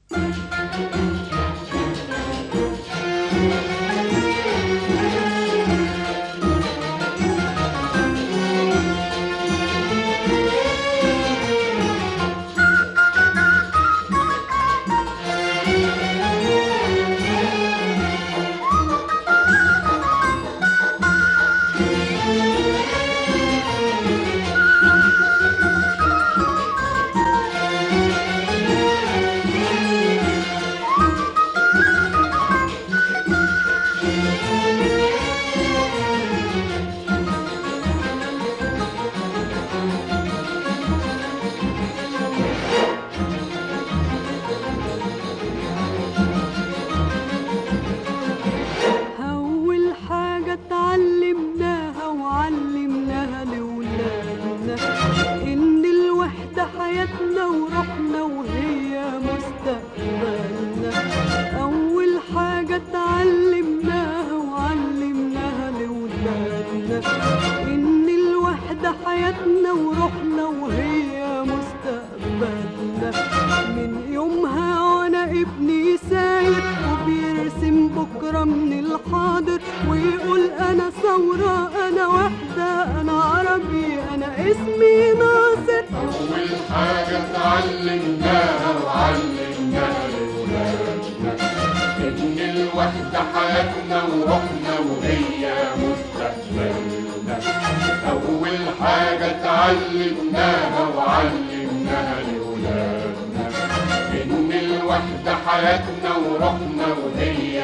أول حاجة اتعلمناها وعلمناها لولادنا إن الوحدة حياتنا وروحنا وهي مستقبلنا أول حاجة اتعلمناها وعلمناها لولادنا إن الوحدة حياتنا وروحنا وهي مستقبلنا من يومها وأنا ابني ساير وبيرسم بكرة من الحاضر ويقول أنا ثورة أنا وحدة أنا عربي أنا اسمي ناصر أول حاجة اتعلمناها وعلمناها لولادنا إن الوحدة حياتنا وروحنا وهي مستقبلنا أول حاجة اتعلمناها وعلمناها لولادنا إن الوحدة حياتنا وروحنا وهي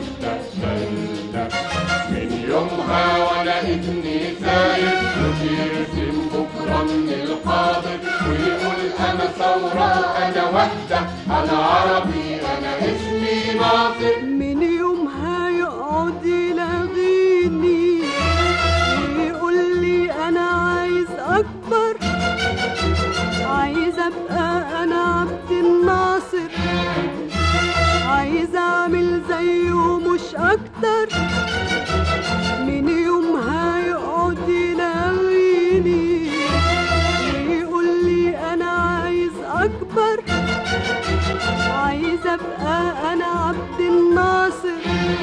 مستقبلنا من يومها وأنا ابني ساير وبيرسم بكرة من الحاضر ويقول أنا ثورة أنا وحدة أنا عربي أنا اسمي ناصر من يومها يقعد يلاغيني ويقول لي أنا عايز أكبر عايز أبقى أنا عبد الناصر عايز أعمل زيه مش أكتر من يومها يقعد يلاغيني ويقول لي أنا عايز أكبر عايز ابقى انا عبد الناصر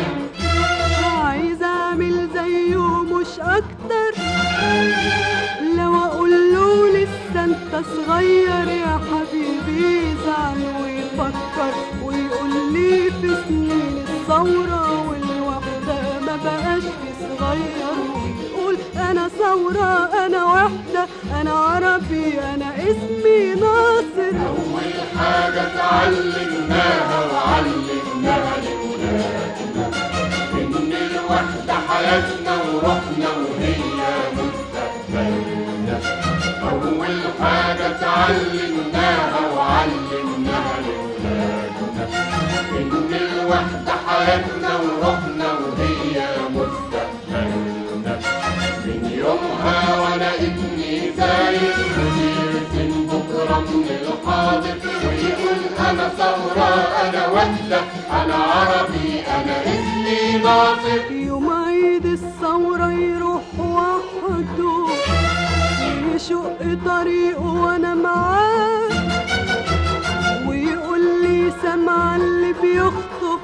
عايز اعمل زيه مش اكتر لو اقول له لسه انت صغير يا حبيبي يزعل ويفكر ويقول لي في سنين الثورة والوحدة ما بقاش في صغير ويقول انا ثورة انا وحدة انا عربي انا اسمي ناصر أول حاجة اتعلمناها وعلمناها لولادنا إن الوحدة حياتنا وروحنا وهي مستقبلنا أول حاجة اتعلمناها وعلمناها لولادنا إن الوحدة حياتنا وروحنا وهي مستقبلنا من يومها وأنا ابني زايد وبيرسم بكرة من الحاضر ويقول أنا ثورة أنا وحدة أنا عربي أنا اسمي ناصر يوم عيد الثورة يروح وحده يشق طريقه وانا معاه ويقول لي سمع اللي بيخطب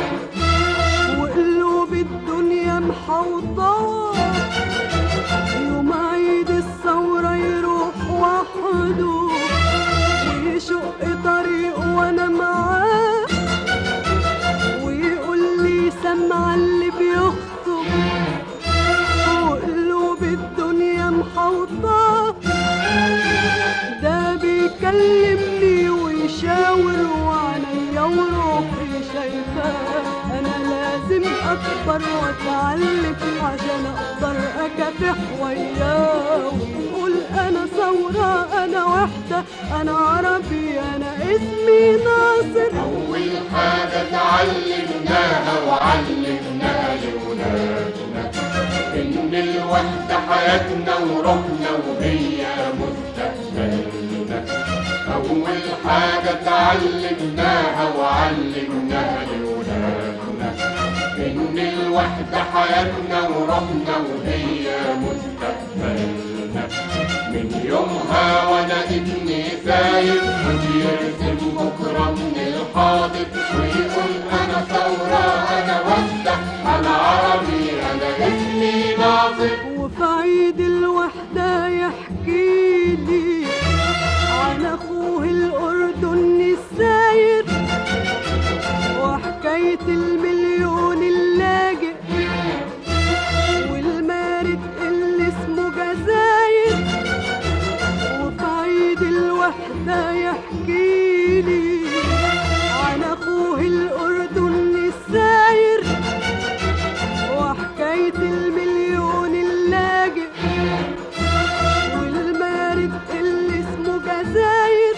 وقلوب الدنيا محوطاه يوم عيد الثورة يروح وحده ويشق طريقه وانا معاه ويقول لي سمع اللي بيخطب وقلوب الدنيا محوطاه ده بيكلمني ويشاور وعليا وروحي شايفاه انا لازم اكبر واتعلم عشان اقدر اكافح وياه ويقول انا ثورة انا وحدة انا عربي انا اسمي ناصر أول حاجة اتعلمناها وعلمناها لولادنا إن الوحدة حياتنا وروحنا وهي مستقبلنا أول حاجة اتعلمناها وعلمناها لولادنا إن الوحدة حياتنا وروحنا وهي مستقبلنا من يومها وأنا ابني سايب وبيرسم بكرة من الحاضر الحاضر ويقول أنا ثورة أنا وحدة أنا عربي أنا اسمي ناصر وفي عيد الوحدة يحكي لي عن أخوه الأردني الساير وحكاية المليون اللاجئ والمارد اللي اسمه جزاير وفي عيد الوحدة يحكي لي عن أخوه الأردني الساير وحكاية المليون اللاجئ والمارد اللي اسمه جزاير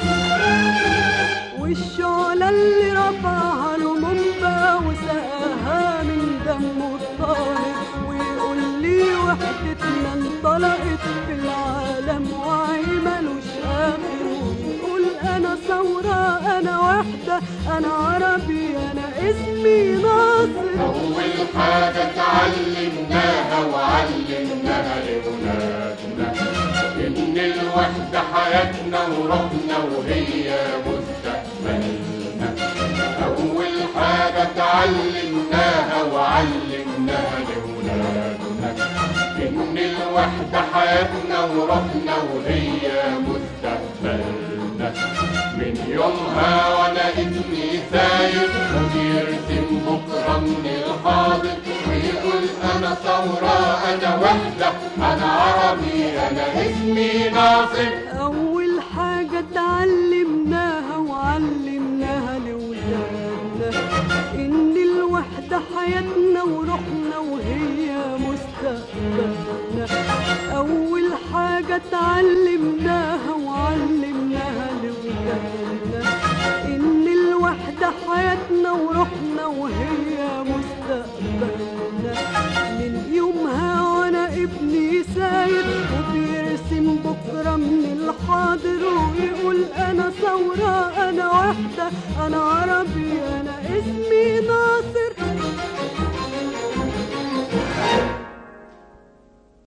والشعلة اللي رفعها لمنبا وسقاها من دمه الطاهر ويقول لي وحدتنا انطلقت في العالم وعي ملوش آخر ويقول أنا ثورة أنا وحدة أنا عربي أنا اسمي ناصر أول حاجة اتعلمناها وعلمناها لأولادنا إن الوحدة حياتنا وروحنا وهي مستقبلنا أول حاجة اتعلمناها وعلمناها لأولادنا إن الوحدة حياتنا وروحنا وهي مستقبلنا من يومها وأنا اسمي ساير وبيرسم بكرة من الحاضر ويقول أنا ثورة أنا وحدة أنا عربي أنا اسمي ناصر أول حاجة اتعلمناها وعلمناها لولادنا إن الوحدة حياتنا وروحنا وهي مستقبلنا أول حاجة اتعلمناها وعلمناها لولادنا إن الوحدة حياتنا وروحنا وهي مستقبلنا من يومها وأنا ابني ساير وبيرسم بكرة من الحاضر ويقول أنا ثورة أنا وحدة أنا عربي أنا اسمي